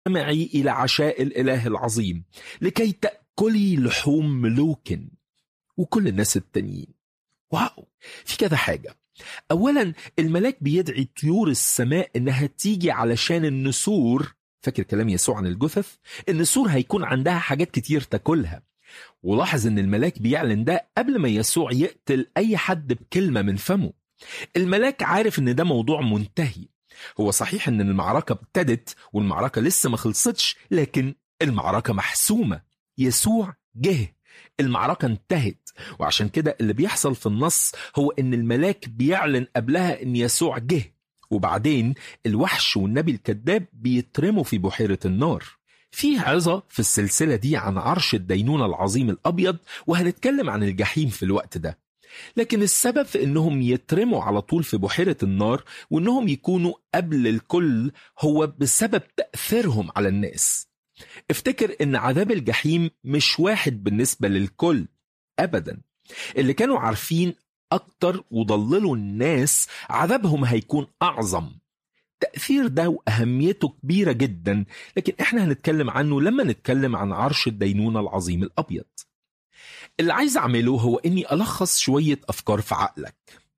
معي إلى عشاء الإله العظيم لكي تأكلي لحوم ملوك وكل الناس التانيين واو في كذا حاجة أولا الملاك بيدعي طيور السماء إنها تيجي علشان النسور فاكر كلام يسوع عن الجثث النسور هيكون عندها حاجات كتير تاكلها ولاحظ ان الملاك بيعلن ده قبل ما يسوع يقتل اي حد بكلمه من فمه الملاك عارف ان ده موضوع منتهي هو صحيح ان المعركه ابتدت والمعركه لسه ما خلصتش لكن المعركه محسومه يسوع جه المعركه انتهت وعشان كده اللي بيحصل في النص هو ان الملاك بيعلن قبلها ان يسوع جه وبعدين الوحش والنبي الكذاب بيترموا في بحيره النار في عظة في السلسلة دي عن عرش الدينونة العظيم الأبيض وهنتكلم عن الجحيم في الوقت ده لكن السبب في انهم يترموا على طول في بحيرة النار وانهم يكونوا قبل الكل هو بسبب تأثيرهم على الناس افتكر ان عذاب الجحيم مش واحد بالنسبة للكل ابدا اللي كانوا عارفين اكتر وضللوا الناس عذابهم هيكون اعظم التأثير ده وأهميته كبيرة جدا لكن احنا هنتكلم عنه لما نتكلم عن عرش الدينونة العظيم الأبيض اللي عايز أعمله هو إني ألخص شوية أفكار في عقلك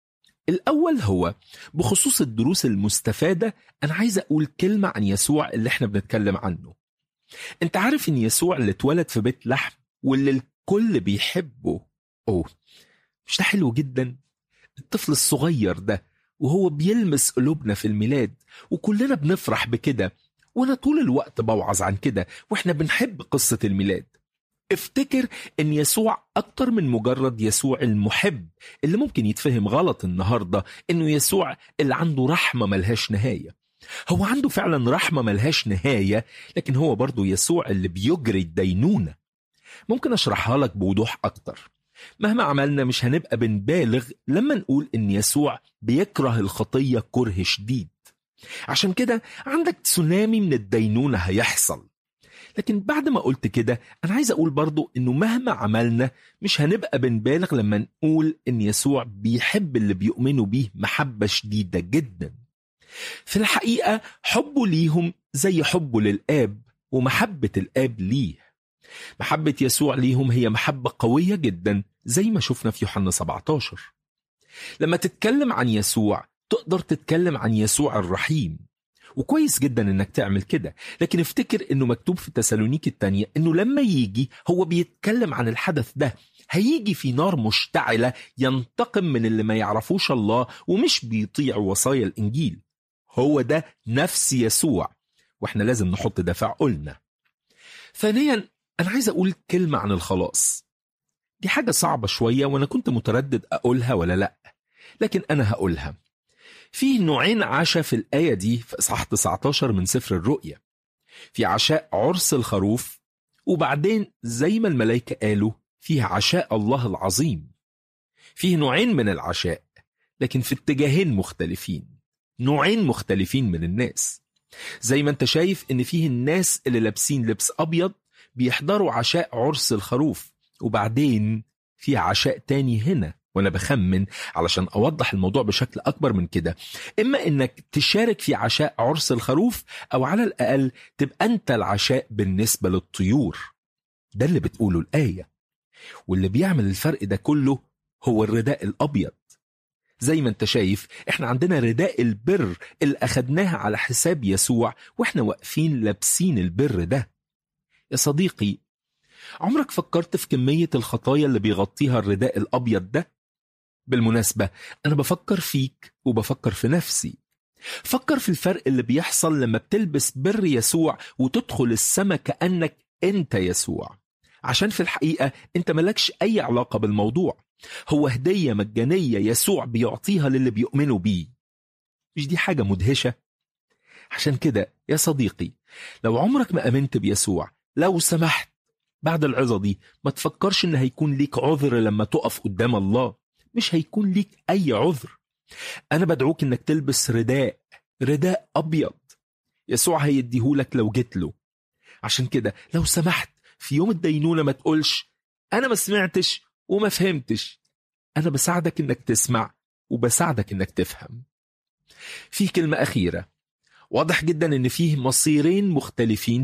الأول هو بخصوص الدروس المستفادة أنا عايز أقول كلمة عن يسوع اللي احنا بنتكلم عنه أنت عارف إن يسوع اللي اتولد في بيت لحم واللي الكل بيحبه أوه مش ده حلو جدا الطفل الصغير ده وهو بيلمس قلوبنا في الميلاد وكلنا بنفرح بكده وانا طول الوقت بوعظ عن كده واحنا بنحب قصة الميلاد افتكر ان يسوع اكتر من مجرد يسوع المحب اللي ممكن يتفهم غلط النهاردة انه يسوع اللي عنده رحمة ملهاش نهاية هو عنده فعلا رحمة ملهاش نهاية لكن هو برضو يسوع اللي بيجري الدينونة ممكن اشرحها لك بوضوح اكتر مهما عملنا مش هنبقى بنبالغ لما نقول ان يسوع بيكره الخطيه كره شديد عشان كده عندك تسونامي من الدينونه هيحصل لكن بعد ما قلت كده انا عايز اقول برضو انه مهما عملنا مش هنبقى بنبالغ لما نقول ان يسوع بيحب اللي بيؤمنوا بيه محبه شديده جدا في الحقيقه حبه ليهم زي حبه للاب ومحبه الاب ليه محبة يسوع ليهم هي محبة قوية جدا زي ما شفنا في يوحنا 17 لما تتكلم عن يسوع تقدر تتكلم عن يسوع الرحيم وكويس جدا انك تعمل كده لكن افتكر انه مكتوب في تسالونيك التانية انه لما يجي هو بيتكلم عن الحدث ده هيجي في نار مشتعلة ينتقم من اللي ما يعرفوش الله ومش بيطيع وصايا الانجيل هو ده نفس يسوع واحنا لازم نحط ده في عقولنا ثانيا أنا عايز أقول كلمة عن الخلاص دي حاجة صعبة شوية وأنا كنت متردد أقولها ولا لأ لكن أنا هقولها فيه نوعين عشاء في الآية دي في إصحاح 19 من سفر الرؤيا في عشاء عرس الخروف وبعدين زي ما الملائكة قالوا فيه عشاء الله العظيم فيه نوعين من العشاء لكن في اتجاهين مختلفين نوعين مختلفين من الناس زي ما انت شايف ان فيه الناس اللي لابسين لبس ابيض بيحضروا عشاء عرس الخروف وبعدين في عشاء تاني هنا وانا بخمن علشان اوضح الموضوع بشكل اكبر من كده اما انك تشارك في عشاء عرس الخروف او على الاقل تبقى انت العشاء بالنسبه للطيور ده اللي بتقوله الايه واللي بيعمل الفرق ده كله هو الرداء الابيض زي ما انت شايف احنا عندنا رداء البر اللي اخدناها على حساب يسوع واحنا واقفين لابسين البر ده يا صديقي عمرك فكرت في كمية الخطايا اللي بيغطيها الرداء الأبيض ده؟ بالمناسبة أنا بفكر فيك وبفكر في نفسي فكر في الفرق اللي بيحصل لما بتلبس بر يسوع وتدخل السما كأنك أنت يسوع عشان في الحقيقة أنت ملكش أي علاقة بالموضوع هو هدية مجانية يسوع بيعطيها للي بيؤمنوا بيه مش دي حاجة مدهشة؟ عشان كده يا صديقي لو عمرك ما أمنت بيسوع لو سمحت بعد العظة دي ما تفكرش ان هيكون ليك عذر لما تقف قدام الله مش هيكون ليك اي عذر انا بدعوك انك تلبس رداء رداء ابيض يسوع هيديهولك لو جيت له عشان كده لو سمحت في يوم الدينونة ما تقولش انا ما سمعتش وما فهمتش انا بساعدك انك تسمع وبساعدك انك تفهم في كلمة اخيرة واضح جدا ان فيه مصيرين مختلفين